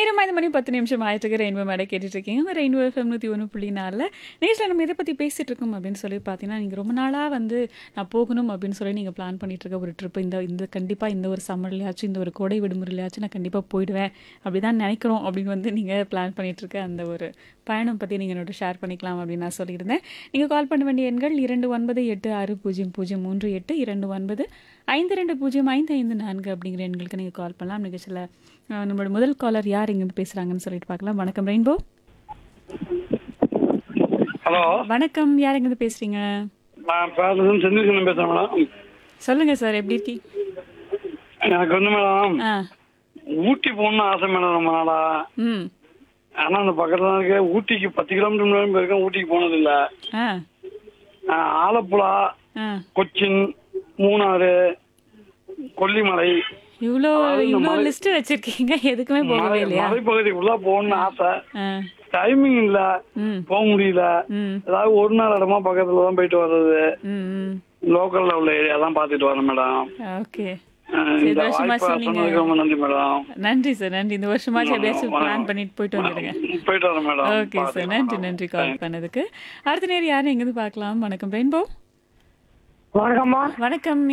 நேரம் ஐந்து மணி பத்து நிமிஷம் ஆயிட்டு ரெயின்போ மேடை கேட்டுட்டு இருக்கீங்க ரெயின்போ எஃப்எம் நூற்றி ஒன்று புள்ளி நாலில் நேரில் நம்ம இதை பற்றி பேசிகிட்டு இருக்கோம் அப்படின்னு சொல்லி பார்த்தீங்கன்னா நீங்கள் ரொம்ப நாளாக வந்து நான் போகணும் அப்படின்னு சொல்லி நீங்கள் பிளான் பண்ணிட்டு இருக்க ஒரு ட்ரிப் இந்த இந்த கண்டிப்பாக இந்த ஒரு சம்மர்லையாச்சும் இந்த ஒரு கோடை விடுமுறையிலையாச்சும் நான் கண்டிப்பாக போயிடுவேன் அப்படி தான் நினைக்கிறோம் அப்படின்னு வந்து நீங்கள் பிளான் பண்ணிட்டு இருக்க அந்த ஒரு பயணம் பற்றி நீங்கள் என்னோட ஷேர் பண்ணிக்கலாம் அப்படின்னு நான் சொல்லியிருந்தேன் நீங்கள் கால் பண்ண வேண்டிய எண்கள் இரண்டு ஒன்பது எட்டு ஆறு பூஜ்ஜியம் பூஜ்ஜியம் மூன்று எட்டு இரண்டு ஒன்பது ஐந்து ரெண்டு பூஜ்ஜியம் ஐந்து ஐந்து நான்கு அப்படிங்கிற எண்களுக்கு நீங்கள் கால் பண்ணலாம் நிகழ்ச்சியில் அஹ், நம்மளோட முதல் காலர் யார் இங்கேருந்து பேசுகிறாங்கன்னு சொல்லிட்டு பார்க்கலாம் வணக்கம் ரெயின்போ ஹலோ வணக்கம் யார் எங்கேருந்து பேசுகிறீங்க நான் பேசுறது செந்தில்கண்ணன் பேசுறேன் மேடம் சொல்லுங்கள் சார் எப்படி இருக்கீங்க எனக்கு வந்து மேடம் ஆ ஊட்டி போகணும்னு ஆசை மேடம் ரொம்ப நாளா ம் ஆனா அந்த பக்கத்துல தான் இருக்கு ஊட்டிக்கு பத்து கிலோமீட்டர் முன்னாடி போயிருக்கேன் ஊட்டிக்கு போனது இல்ல ஆ ஆஹ் ஆலப்புழா ஆ கொச்சின் மூணாறு கொல்லிமலை இவ்வளோ அதாவது இந்த இவ்வளோ மலை- லிஸ்ட் வச்சிருக்கீங்க எதுக்குமே போகவே மலை- இல்லையா மலைப்பகுதிக்குள்ள போகணும்னு ஆசை ஆ டைமிங் இல்ல ம் போக முடியல ம் ஏதாவது ஒரு நாள் இடமா பக்கத்துல தான் போயிட்டு வர்றது ம் ம் லோக்கல்ல உள்ள ஏரியா தான் பாத்துட்டு வரேன் மேடம் ஓகே ஆஹ் சரி, இந்த வருஷமாச்சு வாய்ப்பை நீங்க- சொன்னதுக்கு ரொம்ப நன்றி மேடம் நன்றி சார் நன்றி இந்த வருஷமாச்சும் எப்படியாச்சும் பிளான் பண்ணிட்டு போயிட்டு வந்துடுங்க போயிட்டு வரேன் மேடம் ஓகே சார் நன்றி நன்றி கால் பண்ணதுக்கு அடுத்த நேரம் யாரும் எங்கேருந்து பார்க்கலாம் வணக்கம் ரெயின்போ வணக்கம்மா வணக்கம்